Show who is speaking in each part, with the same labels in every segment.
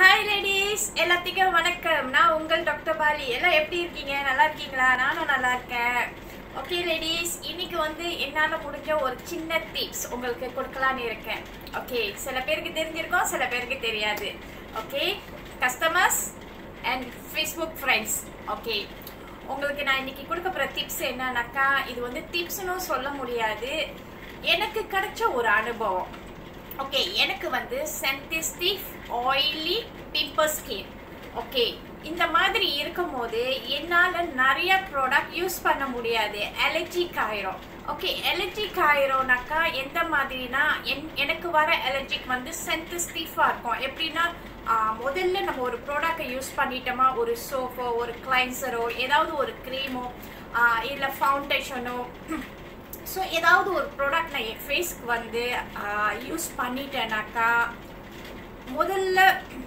Speaker 1: hi ladies எல்லாத்துக்கும் வணக்கம் நான் உங்கள் டாக்டர் பாலி எல்லாம் எப்படி இருக்கீங்க நல்லா இருக்கீங்களா நானும் நல்லா இருக்கேன் ஓகே லேடிஸ் இன்னைக்கு வந்து என்னால் முடிஞ்ச ஒரு சின்ன டிப்ஸ் உங்களுக்கு கொடுக்கலான்னு இருக்கேன் ஓகே சில பேருக்கு தெரிஞ்சிருக்கோம் சில பேருக்கு தெரியாது okay customers and Facebook friends okay உங்களுக்கு நான் இன்னைக்கு கொடுக்க போகிற டிப்ஸ் என்னன்னாக்கா இது வந்து டிப்ஸ்னு சொல்ல முடியாது எனக்கு கிடைச்ச ஒரு அனுபவம் ஓகே எனக்கு வந்து sensitive oily pimple skin okay இந்த மாதிரி இருக்கும்போது என்னால் நிறைய ப்ராடக்ட் யூஸ் பண்ண முடியாது அலர்ஜிக் ஆயிரும் ஓகே அலர்ஜிக் ஆயிரும்னாக்கா எந்த மாதிரினா என் எனக்கு வர அலர்ஜிக் வந்து சென்சிட்டிவாக இருக்கும் எப்படின்னா ஆஹ், முதல்ல நம்ம ஒரு ப்ராடக்டை யூஸ் பண்ணிட்டோமா ஒரு சோப்போ ஒரு கிளைன்சரோ ஏதாவது ஒரு க்ரீமோ இல்லை ஃபவுண்டேஷனோ ஸோ ஏதாவது ஒரு ப்ராடக்ட் நான் என் ஃபேஸ்க்கு வந்து யூஸ் பண்ணிட்டேனாக்கா முதல்ல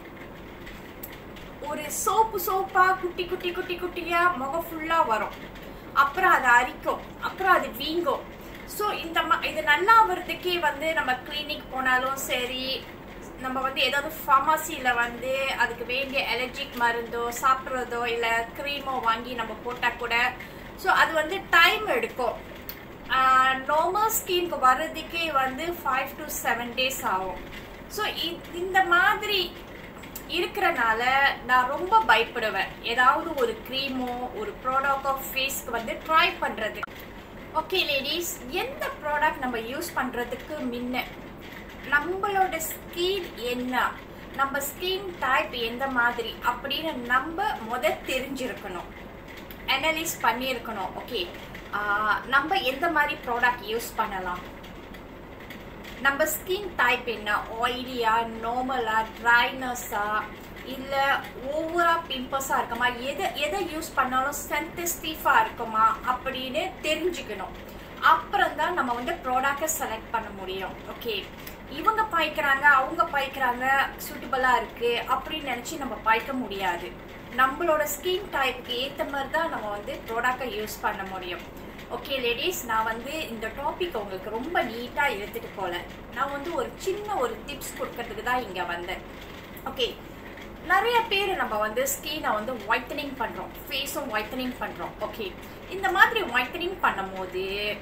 Speaker 1: ஒரு சோப்பு சோப்பாக குட்டி குட்டி குட்டி குட்டியாக முகம் ஃபுல்லாக வரும் அப்புறம் அது அரிக்கும் அப்புறம் அது வீங்கும் ஸோ இந்த மா இது நல்லா வர்றதுக்கே வந்து நம்ம கிளினிக் போனாலும் சரி நம்ம வந்து ஏதாவது ஃபார்மசியில் வந்து அதுக்கு வேண்டிய அலர்ஜிக் மருந்தோ சாப்பிட்றதோ இல்லை க்ரீமோ வாங்கி நம்ம போட்டால் கூட ஸோ அது வந்து டைம் எடுக்கும் நார்மல் ஸ்கின்க்கு வர்றதுக்கே வந்து ஃபைவ் டு செவன் டேஸ் ஆகும் ஸோ இந்த மாதிரி இருக்கிறனால நான் ரொம்ப பயப்படுவேன் ஏதாவது ஒரு க்ரீமோ ஒரு ப்ராடக்டோ ஃபேஸ்க்கு வந்து ட்ரை பண்ணுறது ஓகே லேடிஸ் எந்த ப்ராடக்ட் நம்ம யூஸ் பண்ணுறதுக்கு முன்ன நம்மளோட ஸ்கின் என்ன நம்ம ஸ்கின் டைப் எந்த மாதிரி அப்படின்னு நம்ம முத தெரிஞ்சிருக்கணும் அனலைஸ் பண்ணியிருக்கணும் ஓகே நம்ம எந்த மாதிரி ப்ராடக்ட் யூஸ் பண்ணலாம் நம்ம ஸ்கின் டைப் என்ன ஆயிலியா நார்மலா ட்ரைனஸா இல்லை ஓவராக பிம்பிள்ஸாக இருக்குமா எதை எதை யூஸ் பண்ணாலும் சென்சிட்டிவாக இருக்குமா அப்படின்னு தெரிஞ்சுக்கணும் அப்புறம் தான் நம்ம வந்து ப்ராடக்டை செலக்ட் பண்ண முடியும் ஓகே இவங்க பாய்க்கிறாங்க அவங்க பாய்க்கிறாங்க சூட்டபுளாக இருக்குது அப்படின்னு நினச்சி நம்ம பாய்க்க முடியாது நம்மளோட ஸ்கின் டைப்புக்கு ஏற்ற மாதிரி தான் நம்ம வந்து ப்ராடக்டை யூஸ் பண்ண முடியும் ஓகே லேடிஸ் நான் வந்து இந்த டாபிக் உங்களுக்கு ரொம்ப நீட்டாக எடுத்துகிட்டு போகல நான் வந்து ஒரு சின்ன ஒரு டிப்ஸ் கொடுக்கறதுக்கு தான் இங்கே வந்தேன் ஓகே நிறைய பேர் நம்ம வந்து ஸ்கினை வந்து ஒயிட்டனிங் பண்ணுறோம் ஃபேஸும் ஒயிட்டனிங் பண்ணுறோம் ஓகே இந்த மாதிரி ஒயிட்டனிங் பண்ணும்போது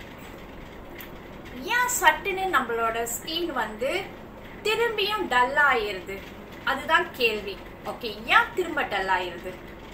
Speaker 1: ஏன் சட்டுன்னு நம்மளோட ஸ்கின் வந்து திரும்பியும் டல் ஆயிருது அதுதான் கேள்வி ஓகே ஏன் திரும்ப டல் ஆயிருது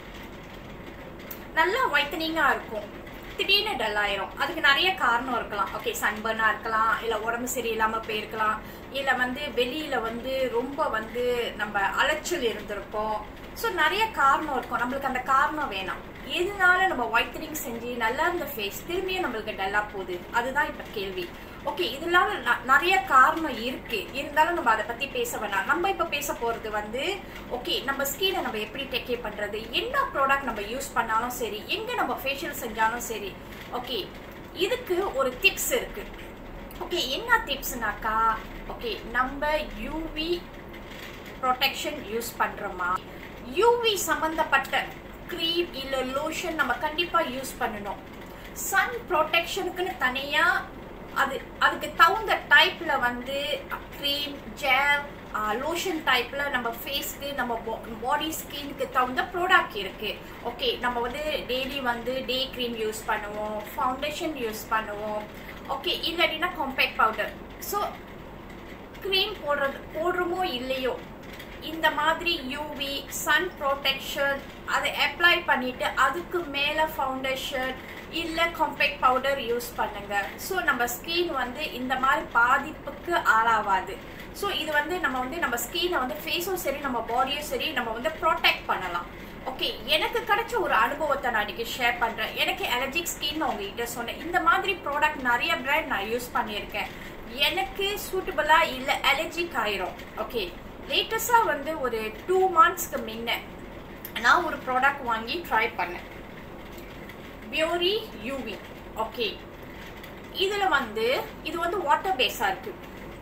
Speaker 1: நல்லா ஒயிட்டனிங்காக இருக்கும் திடீர்னு டல் ஆயிரும் அதுக்கு நிறைய காரணம் இருக்கலாம் ஓகே சன்பர்னாக இருக்கலாம் இல்லை உடம்பு சரியில்லாமல் போயிருக்கலாம் இல்லை வந்து வெளியில் வந்து ரொம்ப வந்து நம்ம அலைச்சல் இருந்திருப்போம் ஸோ நிறைய காரணம் இருக்கும் நம்மளுக்கு அந்த காரணம் வேணாம் எதனால நம்ம ஒயிட்டனிங் செஞ்சு நல்லா இருந்த ஃபேஸ் திரும்பியும் நம்மளுக்கு டல்லாக போகுது அதுதான் இப்போ கேள்வி ஓகே இதெல்லாம் ந- நிறைய காரணம் இருக்கு இருந்தாலும் நம்ம அதை பத்தி பேச வேணாம் நம்ம இப்ப பேச போறது வந்து ஓகே நம்ம ஸ்கினை நம்ம எப்படி டேக் கேர் பண்றது என்ன ப்ராடக்ட் நம்ம யூஸ் பண்ணாலும் சரி எங்க நம்ம ஃபேஷியல் செஞ்சாலும் சரி ஓகே இதுக்கு ஒரு டிப்ஸ் இருக்கு ஓகே என்ன டிப்ஸ்னாக்கா ஓகே நம்ம யூவி ப்ரொடெக்ஷன் யூஸ் பண்றோமா யூவி சம்பந்தப்பட்ட க்ரீம் இல்ல லோஷன் நம்ம கண்டிப்பா யூஸ் பண்ணணும் சன் ப்ரொடெக்ஷனுக்குன்னு தனியா அது அதுக்கு தகுந்த டைப்ல வந்து க்ரீம் ஜெல் லோஷன் டைப்ல நம்ம ஃபேஸ்க்கு நம்ம பாடி ஸ்கின்க்கு தகுந்த ப்ராடக்ட் இருக்கு ஓகே நம்ம வந்து டெய்லி வந்து டே க்ரீம் யூஸ் பண்ணுவோம் ஃபவுண்டேஷன் யூஸ் பண்ணுவோம் ஓகே இல்லாட்டினா காம்பேக்ட் பவுடர் ஸோ க்ரீம் போடுறது போடுறோமோ இல்லையோ இந்த மாதிரி யூவி சன் ப்ரொடெக்ஷன் அதை அப்ளை பண்ணிட்டு அதுக்கு மேலே ஃபவுண்டேஷன் இல்லை காம்பேக்ட் பவுடர் யூஸ் பண்ணுங்க ஸோ நம்ம ஸ்கின் வந்து இந்த மாதிரி பாதிப்புக்கு ஆளாவாது ஸோ இது வந்து நம்ம வந்து நம்ம ஸ்கினை வந்து ஃபேஸும் சரி நம்ம பாடியும் சரி நம்ம வந்து ப்ரொடெக்ட் பண்ணலாம் ஓகே எனக்கு கிடைச்ச ஒரு அனுபவத்தை நான் இன்னைக்கு ஷேர் பண்ணுறேன் எனக்கு அலர்ஜிக் ஸ்கின் உங்ககிட்ட சொன்னேன் இந்த மாதிரி ப்ராடக்ட் நிறைய பிராண்ட் நான் யூஸ் பண்ணியிருக்கேன் எனக்கு சூட்டபுளாக இல்லை அலர்ஜிக் ஆயிரும் ஓகே லேட்டஸ்டாக வந்து ஒரு டூ மந்த்ஸ்க்கு முன்ன நான் ஒரு ப்ராடக்ட் வாங்கி ட்ரை பண்ணேன் பியூரி யூவி ஓகே இதில் வந்து இது வந்து வாட்டர் பேஸாக இருக்கு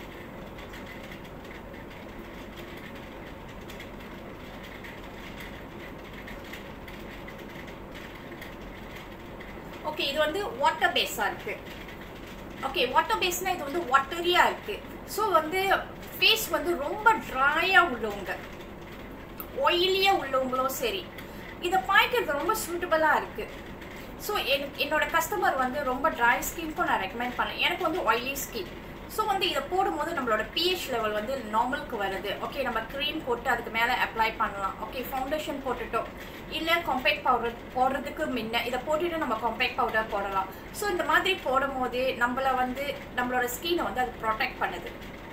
Speaker 1: ஓகே இது வந்து வாட்டர் பேஸாக இருக்கு ஓகே வாட்டர் பேஸ்னா இது வந்து வாட்டரியா இருக்கு ஸோ வந்து ஃபேஸ் வந்து ரொம்ப ட்ராயா உள்ளவங்க ஒயிலியாக உள்ளவங்களும் சரி இதை பாய்க்கிறது ரொம்ப சூட்டபுளாக இருக்குது ஸோ என் என்னோட கஸ்டமர் வந்து ரொம்ப ட்ரை ஸ்கின்க்கும் நான் ரெக்கமெண்ட் பண்ணேன் எனக்கு வந்து ஆயிலி ஸ்கின் ஸோ வந்து இதை போடும்போது நம்மளோட பிஹெச் லெவல் வந்து நார்மலுக்கு வருது ஓகே நம்ம க்ரீம் போட்டு அதுக்கு மேலே அப்ளை பண்ணலாம் ஓகே ஃபவுண்டேஷன் போட்டுட்டோம் இல்லை காம்பேக்ட் பவுடர் போடுறதுக்கு முன்ன இதை போட்டுட்டு நம்ம காம்பேக்ட் பவுடர் போடலாம் ஸோ இந்த மாதிரி போடும்போது நம்மளை வந்து நம்மளோட ஸ்கினை வந்து அது ப்ரொடெக்ட் பண்ணுது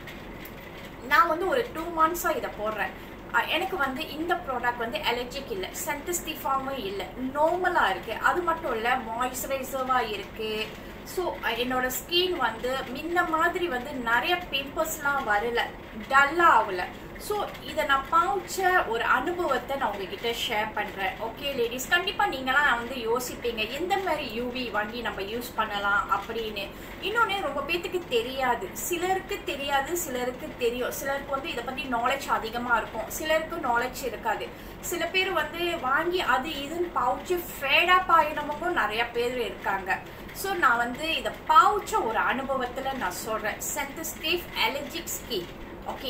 Speaker 1: நான் வந்து ஒரு டூ மந்த்ஸாக இதை போடுறேன் அஹ் எனக்கு வந்து இந்த ப்ராடக்ட் வந்து அலர்ஜிக் இல்லை சென்டிஸ்டிஃபார்மும் இல்லை நார்மலாக இருக்குது அது மட்டும் இல்லை மாய்ஸ்சரைசராக இருக்குது ஸோ என்னோட ஸ்கின் வந்து முன்ன மாதிரி வந்து நிறைய பிம்பிள்ஸ்லாம் வரல டல்லாக ஆகல ஸோ இதை நான் பாவிச்ச ஒரு அனுபவத்தை நான் உங்ககிட்ட ஷேர் பண்ணுறேன் ஓகே லேடிஸ் கண்டிப்பாக நீங்களாம் வந்து யோசிப்பீங்க எந்த மாதிரி யூவி வாங்கி நம்ம யூஸ் பண்ணலாம் அப்படின்னு இன்னொன்று ரொம்ப பேத்துக்கு தெரியாது சிலருக்கு தெரியாது சிலருக்கு தெரியும் சிலருக்கு வந்து இதை பற்றி நாலேஜ் அதிகமாக இருக்கும் சிலருக்கு நாலேஜ் இருக்காது சில பேர் வந்து வாங்கி அது இதுன்னு பவுச்சு ஃபேடாப் ஆகினவங்களும் நிறைய பேர் இருக்காங்க ஸோ நான் வந்து இதை பாவுச்ச ஒரு அனுபவத்தில் நான் சொல்கிறேன் சென்சிட்டிவ் அலர்ஜிக் ஸ்கின் ஓகே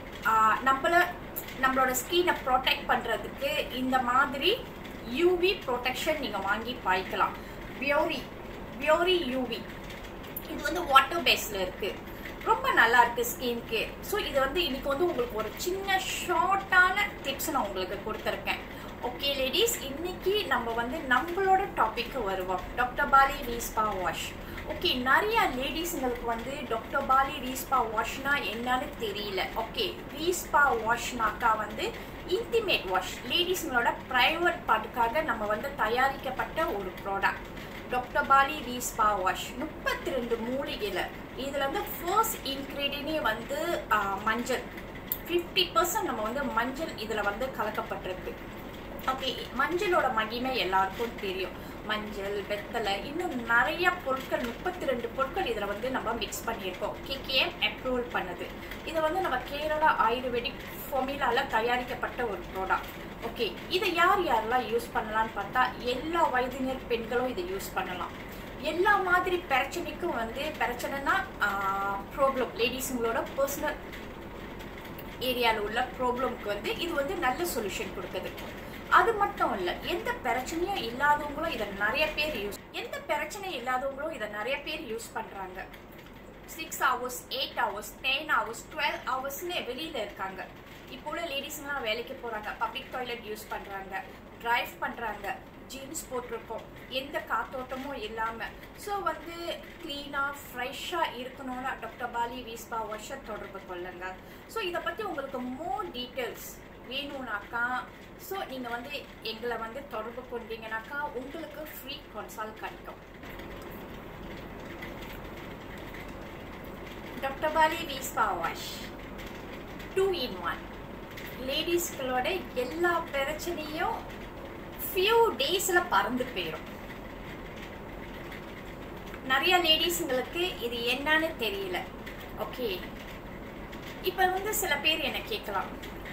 Speaker 1: நம்மள நம்மளோட ஸ்கினை ப்ரொடெக்ட் பண்ணுறதுக்கு இந்த மாதிரி யூவி ப்ரொடெக்ஷன் நீங்கள் வாங்கி பாய்க்கலாம் பியோரி பியோரி யூவி இது வந்து வாட்டர் பேஸில் இருக்குது ரொம்ப நல்லா இருக்குது ஸ்கின்க்கு ஸோ இது வந்து இன்னைக்கு வந்து உங்களுக்கு ஒரு சின்ன ஷார்ட்டான டிப்ஸ் நான் உங்களுக்கு கொடுத்துருக்கேன் ஓகே லேடிஸ் இன்னைக்கு நம்ம வந்து நம்மளோட டாபிக்கு வருவோம் டாக்டர் பாலி ரீஸ்பா வாஷ் ஓகே நிறைய லேடிஸுங்களுக்கு வந்து டாக்டர் பாலி ரீஸ்பா வாஷ்னா என்னன்னு தெரியல ஓகே ரீஸ்பா வாஷ்னாக்கா வந்து இன்டிமேட் வாஷ் லேடிஸுங்களோட ப்ரைவேட் பார்ட்டுக்காக நம்ம வந்து தயாரிக்கப்பட்ட ஒரு ப்ராடக்ட் டாக்டர் பாலி ரீஸ்பா வாஷ் முப்பத்தி ரெண்டு மூலிகையில் இதில் வந்து ஃபர்ஸ்ட் இன்க்ரீடியனே வந்து ஆ, மஞ்சள் ஃபிஃப்டி பர்சன்ட் நம்ம வந்து மஞ்சள் இதில் வந்து கலக்கப்பட்டிருக்கு ஓகே மஞ்சளோட மகிமை எல்லாருக்கும் தெரியும் மஞ்சள் வெத்தலை இன்னும் நிறைய பொருட்கள் முப்பத்தி ரெண்டு பொருட்கள் இதில் வந்து நம்ம மிக்ஸ் பண்ணியிருக்கோம் கேகேஎம் அப்ரூவல் பண்ணுது இது வந்து நம்ம கேரளா ஆயுர்வேதிக் ஃபொமிலால தயாரிக்கப்பட்ட ஒரு ப்ராடக்ட் ஓகே இதை யார் யாரெல்லாம் யூஸ் பண்ணலாம்னு பார்த்தா எல்லா வயதினர் பெண்களும் இதை யூஸ் பண்ணலாம் எல்லா மாதிரி பிரச்சனைக்கும் வந்து பிரச்சனைனா ப்ராப்ளம் லேடிஸுங்களோட பர்சனல் ஏரியாவில் உள்ள ப்ராப்ளம்க்கு வந்து இது வந்து நல்ல சொல்யூஷன் கொடுக்குது அது மட்டும் இல்லை எந்த பிரச்சனையும் இல்லாதவங்களும் இதை நிறைய பேர் யூஸ் எந்த பிரச்சனையும் இல்லாதவங்களும் இதை நிறைய பேர் யூஸ் பண்ணுறாங்க six hours eight hours ten hours twelve ஹவர்ஸ்னு வெளியில் இருக்காங்க இப்போ உள்ள லேடிஸ்லாம் வேலைக்கு போகிறாங்க பப்ளிக் டாய்லெட் யூஸ் பண்ணுறாங்க டிரைவ் பண்ணுறாங்க ஜீன்ஸ் போட்டிருக்கோம் எந்த காத்தோட்டமும் இல்லாமல் ஸோ வந்து க்ளீனாக ஃப்ரெஷ்ஷாக இருக்கணும்னா டாக்டர் பாலி வீஸ்பா வருஷ தொடர்பு கொள்ளுங்க ஸோ இதை பற்றி உங்களுக்கு மோர் டீட்டெயில்ஸ் வேணும்னாக்கா ஸோ நீங்கள் வந்து எங்களை வந்து தொடர்பு கொண்டீங்கனாக்கா உங்களுக்கு ஃப்ரீ கன்சல்ட் கிடைக்கும் டாக்டர் பாலி வீஸ்பா வாஷ் டூ இன் ஒன் லேடிஸ்களோட எல்லா பிரச்சனையும் ஃபியூ டேஸில் பறந்து போயிடும் நிறைய லேடிஸுங்களுக்கு இது என்னன்னு தெரியல ஓகே இப்போ வந்து சில பேர் என்ன கேட்கலாம்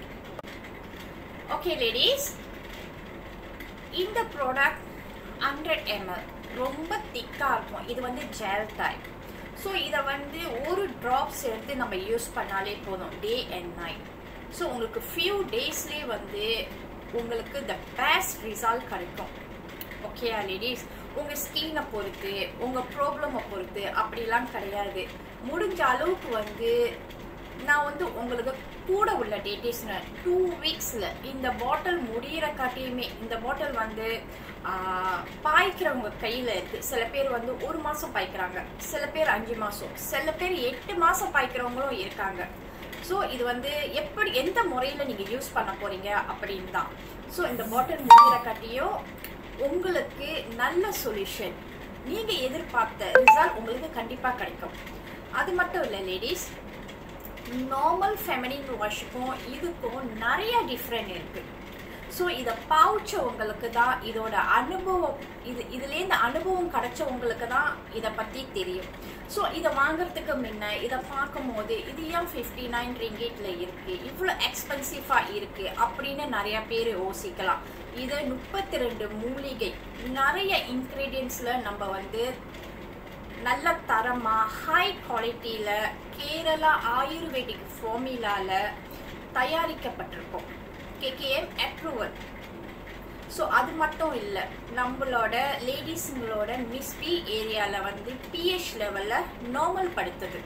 Speaker 1: ஓகே லேடிஸ் இந்த ப்ராடக்ட் ஹண்ட்ரட் எம்எல் ரொம்ப திக்காக இருக்கும் இது வந்து ஜெல் டைப் ஸோ இதை வந்து ஒரு ட்ராப்ஸ் எடுத்து நம்ம யூஸ் பண்ணாலே போதும் டே அண்ட் நைட் ஸோ உங்களுக்கு ஃபியூ டேஸ்லேயே வந்து உங்களுக்கு த பெஸ்ட் ரிசல்ட் கிடைக்கும் ஓகேயா லேடிஸ் உங்கள் ஸ்கின்னை பொறுத்து உங்கள் ப்ராப்ளமை பொறுத்து அப்படிலாம் கிடையாது முடிஞ்ச அளவுக்கு வந்து நான் வந்து உங்களுக்கு கூட உள்ள டேட்டேஸ் டூ வீக்ஸில் இந்த பாட்டில் முடியிற காட்டியுமே இந்த பாட்டில் வந்து ஆஹ், பாய்க்கிறவங்க கையில் இருக்குது சில பேர் வந்து ஒரு மாதம் பாய்க்கிறாங்க சில பேர் அஞ்சு மாதம் சில பேர் எட்டு மாதம் பாய்க்கிறவங்களும் இருக்காங்க ஸோ இது வந்து எப்படி எந்த முறையில் நீங்கள் யூஸ் பண்ண போகிறீங்க அப்படின்னு தான் ஸோ இந்த பாட்டில் முடிகிற காட்டியும் உங்களுக்கு நல்ல சொல்யூஷன் நீங்கள் எதிர்பார்த்த ரிசல்ட் உங்களுக்கு கண்டிப்பாக கிடைக்கும் அது மட்டும் இல்லை லேடிஸ் நார்மல் ஃபெமினின் வாஷுக்கும் இதுக்கும் நிறைய டிஃப்ரெண்ட் இருக்குது ஸோ இதை பாவிச்சவங்களுக்கு தான் இதோட அனுபவம் இது இதுலேருந்து அனுபவம் கிடைச்சவங்களுக்கு தான் இதை பற்றி தெரியும் ஸோ இதை வாங்குறதுக்கு முன்ன இதை பார்க்கும்போது இது ஏன் ஃபிஃப்டி நைன் ரிங்கேட்டில் இருக்குது இவ்வளோ எக்ஸ்பென்சிவாக இருக்குது அப்படின்னு நிறைய பேர் யோசிக்கலாம் இது முப்பத்தி ரெண்டு மூலிகை நிறைய இன்க்ரீடியன்ஸில் நம்ம வந்து நல்ல தரமாக ஹை குவாலிட்டியில் கேரளா ஆயுர்வேதிக் ஃபார்முலாவில் தயாரிக்கப்பட்டிருக்கும் கேகேஎம் அப்ரூவல் ஸோ அது மட்டும் இல்லை நம்மளோட லேடிஸுங்களோட மிஸ்பி ஏரியாவில் வந்து பிஹெச் லெவலில் நார்மல் படுத்துது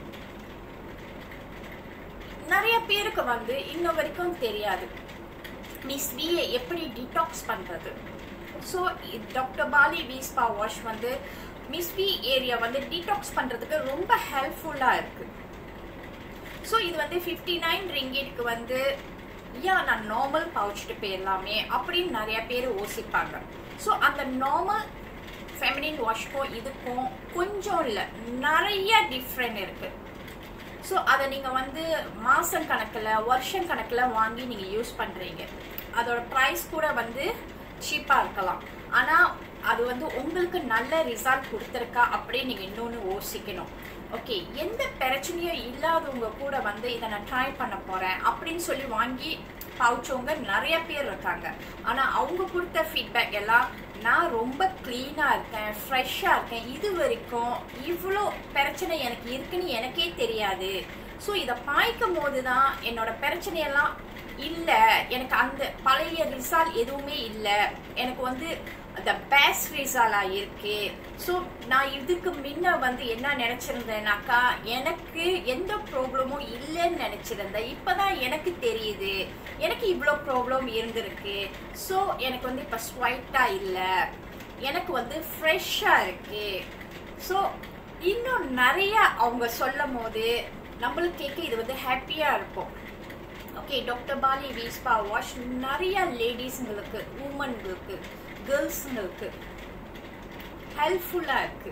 Speaker 1: நிறைய பேருக்கு வந்து இன்ன வரைக்கும் தெரியாது மிஸ் பியை எப்படி டிடாக்ஸ் பண்ணுறது ஸோ டாக்டர் பாலி வீஸ்பா வாஷ் வந்து மிஸ் பி ஏரியா வந்து டிடாக்ஸ் பண்ணுறதுக்கு ரொம்ப ஹெல்ப்ஃபுல்லாக இருக்குது ஸோ இது வந்து ஃபிஃப்டி நைன் ரிங்கிட்க்கு வந்து ஏன் நான் நார்மல் பவுச்சிட்டு போயிடலாமே அப்படின்னு நிறைய பேர் யோசிப்பாங்க ஸோ அந்த நார்மல் ஃபெமினின் வாஷ்க்கும் இதுக்கும் கொஞ்சம் இல்லை நிறைய டிஃப்ரெண்ட் இருக்குது ஸோ அதை நீங்கள் வந்து மாதம் கணக்கில் வருஷம் கணக்கில் வாங்கி நீங்கள் யூஸ் பண்ணுறீங்க அதோட ப்ரைஸ் கூட வந்து சீப்பாக இருக்கலாம் ஆனால் அது வந்து உங்களுக்கு நல்ல ரிசல்ட் கொடுத்துருக்கா அப்படின்னு நீங்கள் இன்னொன்று யோசிக்கணும் ஓகே எந்த பிரச்சனையும் இல்லாதவங்க கூட வந்து இதை நான் ட்ரை பண்ண போகிறேன் அப்படின்னு சொல்லி வாங்கி பவுச்சவங்க நிறைய பேர் இருக்காங்க ஆனால் அவங்க கொடுத்த ஃபீட்பேக் எல்லாம் நான் ரொம்ப க்ளீனாக இருக்கேன் ஃப்ரெஷ்ஷாக இருக்கேன் இது வரைக்கும் இவ்வளோ பிரச்சனை எனக்கு இருக்குன்னு எனக்கே தெரியாது ஸோ இதை பாய்க்கும் போது தான் என்னோட பிரச்சனையெல்லாம் இல்லை எனக்கு அந்த பழைய ரிசால் எதுவுமே இல்லை எனக்கு வந்து த பெஸ்ட் ரிசாலாக இருக்கு ஸோ நான் இதுக்கு முன்ன வந்து என்ன நினச்சிருந்தேனாக்கா எனக்கு எந்த ப்ராப்ளமும் இல்லைன்னு நினச்சிருந்தேன் இப்போ தான் எனக்கு தெரியுது எனக்கு இவ்வளோ ப்ராப்ளம் இருந்திருக்கு ஸோ எனக்கு வந்து இப்போ ஸ்வைட்டாக இல்லை எனக்கு வந்து ஃப்ரெஷ்ஷாக இருக்கு ஸோ இன்னும் நிறைய அவங்க சொல்லும் போது நம்மளுக்கு கேட்க இது வந்து ஹாப்பியாக இருக்கும் ஓகே டாக்டர் பாலி வீஸ்பா வாஷ் நிறைய லேடிஸுங்களுக்கு உமன்களுக்கு கேர்ள்ஸுங்களுக்கு ஹெல்ப்ஃபுல்லாக இருக்கு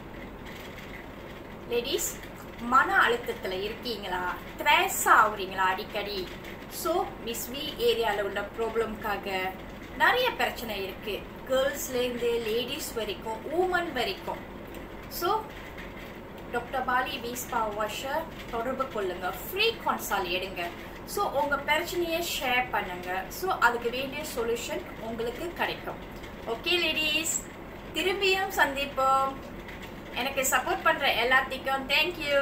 Speaker 1: லேடிஸ் மன அழுத்தத்தில் இருக்கீங்களா த்ரேஸ் ஆகுறீங்களா அடிக்கடி ஸோ மிஸ்வி ஏரியாவில் உள்ள ப்ராப்ளம்காக நிறைய பிரச்சனை இருக்கு கேர்ள்ஸ்லேருந்து லேடிஸ் வரைக்கும் உமன் வரைக்கும் ஸோ டாக்டர் பாலி வீஸ்பா வாஷை தொடர்பு கொள்ளுங்க ஃப்ரீ கன்சால் எடுங்க ஸோ உங்கள் பிரச்சனையை ஷேர் பண்ணுங்க ஸோ அதுக்கு வேண்டிய சொல்யூஷன் உங்களுக்கு கிடைக்கும் ஓகே லேடிஸ் திரும்பியும் சந்திப்போம் எனக்கு சப்போர்ட் பண்ணுற எல்லாத்துக்கும் தேங்க்யூ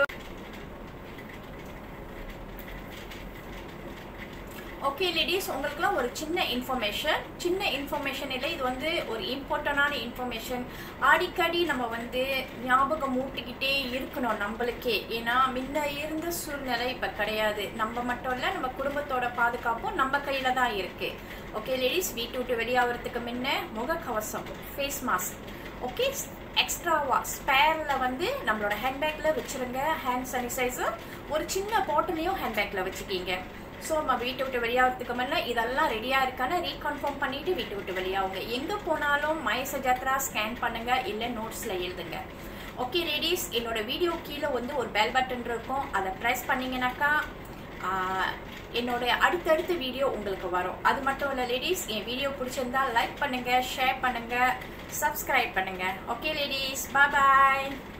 Speaker 1: ஓகே லேடிஸ் உங்களுக்குலாம் ஒரு சின்ன இன்ஃபர்மேஷன் சின்ன இன்ஃபர்மேஷன் இல்லை இது வந்து ஒரு இம்பார்ட்டண்டான இன்ஃபர்மேஷன் அடிக்கடி நம்ம வந்து ஞாபகம் மூட்டிக்கிட்டே இருக்கணும் நம்மளுக்கே ஏன்னா முன்ன இருந்த சூழ்நிலை இப்போ கிடையாது நம்ம மட்டும் இல்லை நம்ம குடும்பத்தோட பாதுகாப்பும் நம்ம கையில் தான் இருக்கு ஓகே லேடிஸ் வீட்டு விட்டு வெளியாகிறதுக்கு முன்ன முகக்கவசம் ஃபேஸ் மாஸ்க் ஓகே எக்ஸ்ட்ராவா ஸ்பேரில் வந்து நம்மளோட ஹேண்ட்பேக்கில் வச்சுருங்க ஹேண்ட் சானிடைசர் ஒரு சின்ன பாட்டிலையும் ஹேண்ட்பேக்கில் வச்சுக்கிங்க ஸோ நம்ம வீட்டை விட்டு வெளியாகிறதுக்கு முன்னே இதெல்லாம் ரெடியாக இருக்கான்னு ரீகன்ஃபார்ம் பண்ணிவிட்டு வீட்டை விட்டு வெளியாகுங்க எங்கே போனாலும் மயச ஜாத்ரா ஸ்கேன் பண்ணுங்கள் இல்லை நோட்ஸில் எழுதுங்க ஓகே லேடிஸ் என்னோட வீடியோ கீழே வந்து ஒரு பெல் பட்டன் இருக்கும் அதை ப்ரெஸ் பண்ணிங்கனாக்கா என்னோட அடுத்தடுத்த வீடியோ உங்களுக்கு வரும் அது மட்டும் இல்லை லேடிஸ் என் வீடியோ பிடிச்சிருந்தா லைக் பண்ணுங்கள் ஷேர் பண்ணுங்கள் சப்ஸ்கிரைப் பண்ணுங்கள் ஓகே லேடிஸ் பாய்